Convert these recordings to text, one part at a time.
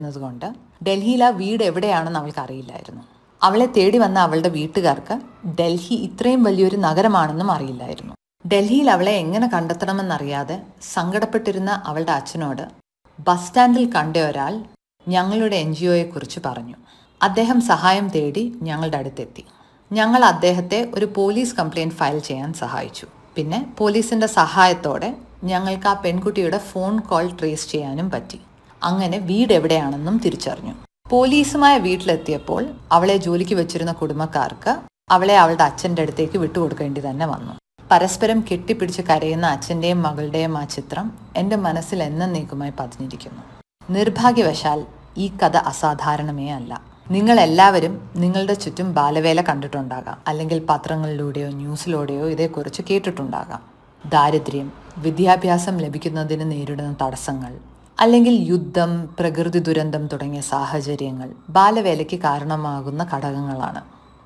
എന്നതുകൊണ്ട് ഡൽഹിയിൽ ആ വീട് എവിടെയാണെന്ന് അവൾക്ക് അറിയില്ലായിരുന്നു അവളെ തേടി വന്ന അവളുടെ വീട്ടുകാർക്ക് ഡൽഹി ഇത്രയും വലിയൊരു നഗരമാണെന്നും അറിയില്ലായിരുന്നു ഡൽഹിയിൽ അവളെ എങ്ങനെ കണ്ടെത്തണമെന്നറിയാതെ സങ്കടപ്പെട്ടിരുന്ന അവളുടെ അച്ഛനോട് ബസ് സ്റ്റാൻഡിൽ കണ്ട ഒരാൾ ഞങ്ങളുടെ എൻ ജി ഒയെക്കുറിച്ച് പറഞ്ഞു അദ്ദേഹം സഹായം തേടി ഞങ്ങളുടെ അടുത്തെത്തി ഞങ്ങൾ അദ്ദേഹത്തെ ഒരു പോലീസ് കംപ്ലയിൻറ്റ് ഫയൽ ചെയ്യാൻ സഹായിച്ചു പിന്നെ പോലീസിന്റെ സഹായത്തോടെ ഞങ്ങൾക്ക് ആ പെൺകുട്ടിയുടെ ഫോൺ കോൾ ട്രേസ് ചെയ്യാനും പറ്റി അങ്ങനെ വീട് എവിടെയാണെന്നും തിരിച്ചറിഞ്ഞു പോലീസുമായ വീട്ടിലെത്തിയപ്പോൾ അവളെ ജോലിക്ക് വെച്ചിരുന്ന കുടുംബക്കാർക്ക് അവളെ അവളുടെ അച്ഛൻ്റെ അടുത്തേക്ക് വിട്ടുകൊടുക്കേണ്ടി തന്നെ വന്നു പരസ്പരം കെട്ടിപ്പിടിച്ച് കരയുന്ന അച്ഛൻ്റെയും മകളുടെയും ആ ചിത്രം എൻ്റെ മനസ്സിൽ എന്നേക്കുമായി പതിഞ്ഞിരിക്കുന്നു നിർഭാഗ്യവശാൽ ഈ കഥ അസാധാരണമേ അല്ല നിങ്ങൾ എല്ലാവരും നിങ്ങളുടെ ചുറ്റും ബാലവേല കണ്ടിട്ടുണ്ടാകാം അല്ലെങ്കിൽ പത്രങ്ങളിലൂടെയോ ന്യൂസിലൂടെയോ ഇതേക്കുറിച്ച് കേട്ടിട്ടുണ്ടാകാം ദാരിദ്ര്യം വിദ്യാഭ്യാസം ലഭിക്കുന്നതിന് നേരിടുന്ന തടസ്സങ്ങൾ അല്ലെങ്കിൽ യുദ്ധം പ്രകൃതി ദുരന്തം തുടങ്ങിയ സാഹചര്യങ്ങൾ ബാലവേലയ്ക്ക് കാരണമാകുന്ന ഘടകങ്ങളാണ്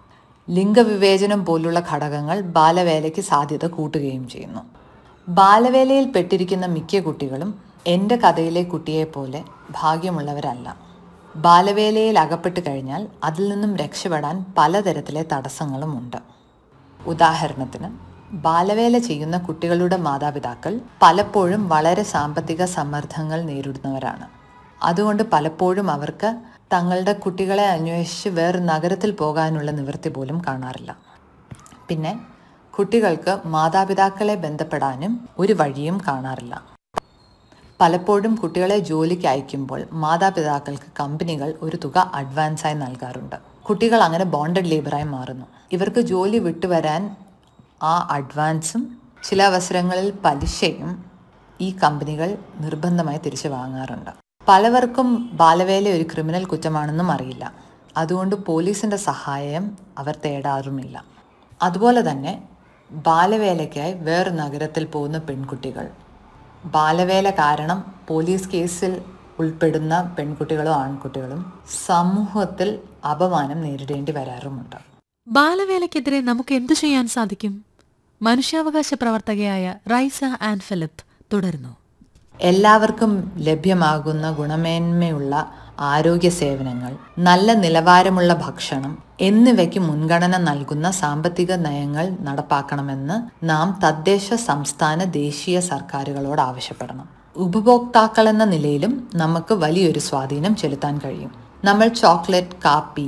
ലിംഗവിവേചനം പോലുള്ള ഘടകങ്ങൾ ബാലവേലയ്ക്ക് സാധ്യത കൂട്ടുകയും ചെയ്യുന്നു ബാലവേലയിൽ പെട്ടിരിക്കുന്ന മിക്ക കുട്ടികളും എൻ്റെ കഥയിലെ കുട്ടിയെപ്പോലെ ഭാഗ്യമുള്ളവരല്ല ബാലവേലയിൽ അകപ്പെട്ട് കഴിഞ്ഞാൽ അതിൽ നിന്നും രക്ഷപ്പെടാൻ പലതരത്തിലെ തടസ്സങ്ങളുമുണ്ട് ഉദാഹരണത്തിന് ബാലവേല ചെയ്യുന്ന കുട്ടികളുടെ മാതാപിതാക്കൾ പലപ്പോഴും വളരെ സാമ്പത്തിക സമ്മർദ്ദങ്ങൾ നേരിടുന്നവരാണ് അതുകൊണ്ട് പലപ്പോഴും അവർക്ക് തങ്ങളുടെ കുട്ടികളെ അന്വേഷിച്ച് വേറെ നഗരത്തിൽ പോകാനുള്ള നിവൃത്തി പോലും കാണാറില്ല പിന്നെ കുട്ടികൾക്ക് മാതാപിതാക്കളെ ബന്ധപ്പെടാനും ഒരു വഴിയും കാണാറില്ല പലപ്പോഴും കുട്ടികളെ ജോലിക്ക് അയക്കുമ്പോൾ മാതാപിതാക്കൾക്ക് കമ്പനികൾ ഒരു തുക അഡ്വാൻസായി നൽകാറുണ്ട് കുട്ടികൾ അങ്ങനെ ബോണ്ടഡ് ലേബറായി മാറുന്നു ഇവർക്ക് ജോലി വിട്ടുവരാൻ ആ അഡ്വാൻസും ചില അവസരങ്ങളിൽ പലിശയും ഈ കമ്പനികൾ നിർബന്ധമായി തിരിച്ചു വാങ്ങാറുണ്ട് പലവർക്കും ബാലവേല ഒരു ക്രിമിനൽ കുറ്റമാണെന്നും അറിയില്ല അതുകൊണ്ട് പോലീസിൻ്റെ സഹായം അവർ തേടാറുമില്ല അതുപോലെ തന്നെ ബാലവേലയ്ക്കായി വേറെ നഗരത്തിൽ പോകുന്ന പെൺകുട്ടികൾ ബാലവേല കാരണം പോലീസ് കേസിൽ ഉൾപ്പെടുന്ന പെൺകുട്ടികളും ആൺകുട്ടികളും സമൂഹത്തിൽ അപമാനം നേരിടേണ്ടി വരാറുമുണ്ട് ബാലവേലയ്ക്കെതിരെ നമുക്ക് എന്തു ചെയ്യാൻ സാധിക്കും മനുഷ്യാവകാശ പ്രവർത്തകയായ റൈസ ആൻഡ് ഫിലിപ്പ് തുടരുന്നു എല്ലാവർക്കും ലഭ്യമാകുന്ന ഗുണമേന്മയുള്ള ആരോഗ്യ സേവനങ്ങൾ നല്ല നിലവാരമുള്ള ഭക്ഷണം എന്നിവയ്ക്ക് മുൻഗണന നൽകുന്ന സാമ്പത്തിക നയങ്ങൾ നടപ്പാക്കണമെന്ന് നാം തദ്ദേശ സംസ്ഥാന ദേശീയ സർക്കാരുകളോട് ആവശ്യപ്പെടണം ഉപഭോക്താക്കൾ എന്ന നിലയിലും നമുക്ക് വലിയൊരു സ്വാധീനം ചെലുത്താൻ കഴിയും നമ്മൾ ചോക്ലേറ്റ് കാപ്പി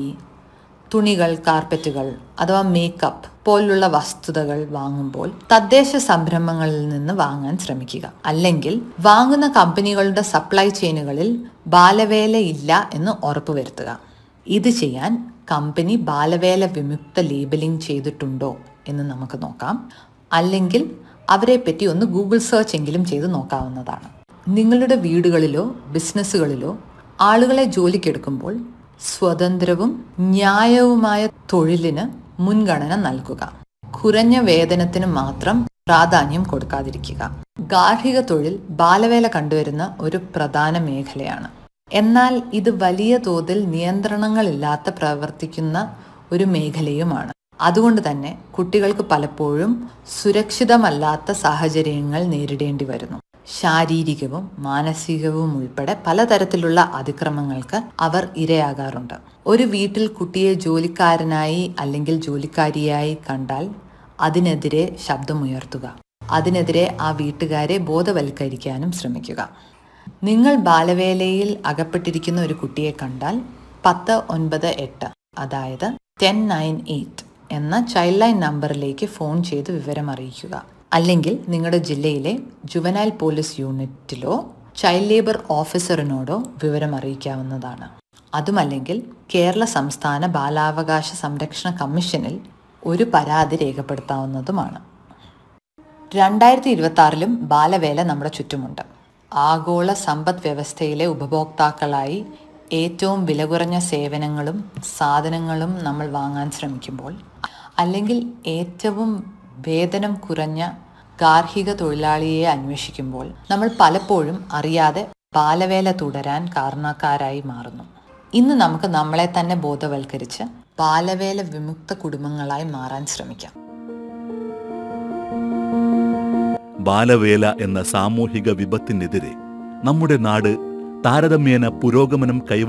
തുണികൾ കാർപ്പറ്റുകൾ അഥവാ മേക്കപ്പ് പോലുള്ള വസ്തുതകൾ വാങ്ങുമ്പോൾ തദ്ദേശ സംരംഭങ്ങളിൽ നിന്ന് വാങ്ങാൻ ശ്രമിക്കുക അല്ലെങ്കിൽ വാങ്ങുന്ന കമ്പനികളുടെ സപ്ലൈ ചെയിനുകളിൽ ബാലവേല ഇല്ല എന്ന് ഉറപ്പുവരുത്തുക ഇത് ചെയ്യാൻ കമ്പനി ബാലവേല വിമുക്ത ലേബലിംഗ് ചെയ്തിട്ടുണ്ടോ എന്ന് നമുക്ക് നോക്കാം അല്ലെങ്കിൽ അവരെ പറ്റി ഒന്ന് ഗൂഗിൾ സെർച്ച് എങ്കിലും ചെയ്ത് നോക്കാവുന്നതാണ് നിങ്ങളുടെ വീടുകളിലോ ബിസിനസ്സുകളിലോ ആളുകളെ ജോലിക്കെടുക്കുമ്പോൾ സ്വതന്ത്രവും ന്യായവുമായ തൊഴിലിന് മുൻഗണന നൽകുക കുറഞ്ഞ വേതനത്തിന് മാത്രം പ്രാധാന്യം കൊടുക്കാതിരിക്കുക ഗാർഹിക തൊഴിൽ ബാലവേല കണ്ടുവരുന്ന ഒരു പ്രധാന മേഖലയാണ് എന്നാൽ ഇത് വലിയ തോതിൽ നിയന്ത്രണങ്ങളില്ലാത്ത പ്രവർത്തിക്കുന്ന ഒരു മേഖലയുമാണ് അതുകൊണ്ട് തന്നെ കുട്ടികൾക്ക് പലപ്പോഴും സുരക്ഷിതമല്ലാത്ത സാഹചര്യങ്ങൾ നേരിടേണ്ടി വരുന്നു ശാരീരികവും മാനസികവും ഉൾപ്പെടെ പലതരത്തിലുള്ള അതിക്രമങ്ങൾക്ക് അവർ ഇരയാകാറുണ്ട് ഒരു വീട്ടിൽ കുട്ടിയെ ജോലിക്കാരനായി അല്ലെങ്കിൽ ജോലിക്കാരിയായി കണ്ടാൽ അതിനെതിരെ ശബ്ദമുയർത്തുക അതിനെതിരെ ആ വീട്ടുകാരെ ബോധവൽക്കരിക്കാനും ശ്രമിക്കുക നിങ്ങൾ ബാലവേലയിൽ അകപ്പെട്ടിരിക്കുന്ന ഒരു കുട്ടിയെ കണ്ടാൽ പത്ത് ഒൻപത് എട്ട് അതായത് ടെൻ നയൻ എയ്റ്റ് എന്ന ചൈൽഡ് ലൈൻ നമ്പറിലേക്ക് ഫോൺ ചെയ്ത് വിവരം അറിയിക്കുക അല്ലെങ്കിൽ നിങ്ങളുടെ ജില്ലയിലെ ജുവനൈൽ പോലീസ് യൂണിറ്റിലോ ചൈൽഡ് ലേബർ ഓഫീസറിനോടോ വിവരം അറിയിക്കാവുന്നതാണ് അതുമല്ലെങ്കിൽ കേരള സംസ്ഥാന ബാലാവകാശ സംരക്ഷണ കമ്മീഷനിൽ ഒരു പരാതി രേഖപ്പെടുത്താവുന്നതുമാണ് രണ്ടായിരത്തി ഇരുപത്തി ആറിലും ബാലവേല നമ്മുടെ ചുറ്റുമുണ്ട് ആഗോള സമ്പദ് വ്യവസ്ഥയിലെ ഉപഭോക്താക്കളായി ഏറ്റവും വില കുറഞ്ഞ സേവനങ്ങളും സാധനങ്ങളും നമ്മൾ വാങ്ങാൻ ശ്രമിക്കുമ്പോൾ അല്ലെങ്കിൽ ഏറ്റവും വേതനം കുറഞ്ഞ ഗാർഹിക തൊഴിലാളിയെ അന്വേഷിക്കുമ്പോൾ നമ്മൾ പലപ്പോഴും അറിയാതെ ബാലവേല തുടരാൻ കാരണക്കാരായി മാറുന്നു ഇന്ന് നമുക്ക് നമ്മളെ തന്നെ ബോധവൽക്കരിച്ച് ബാലവേല വിമുക്ത കുടുംബങ്ങളായി മാറാൻ ശ്രമിക്കാം ബാലവേല എന്ന സാമൂഹിക വിപത്തിനെതിരെ നമ്മുടെ നാട് താരതമ്യേന പുരോഗമനം കൈവ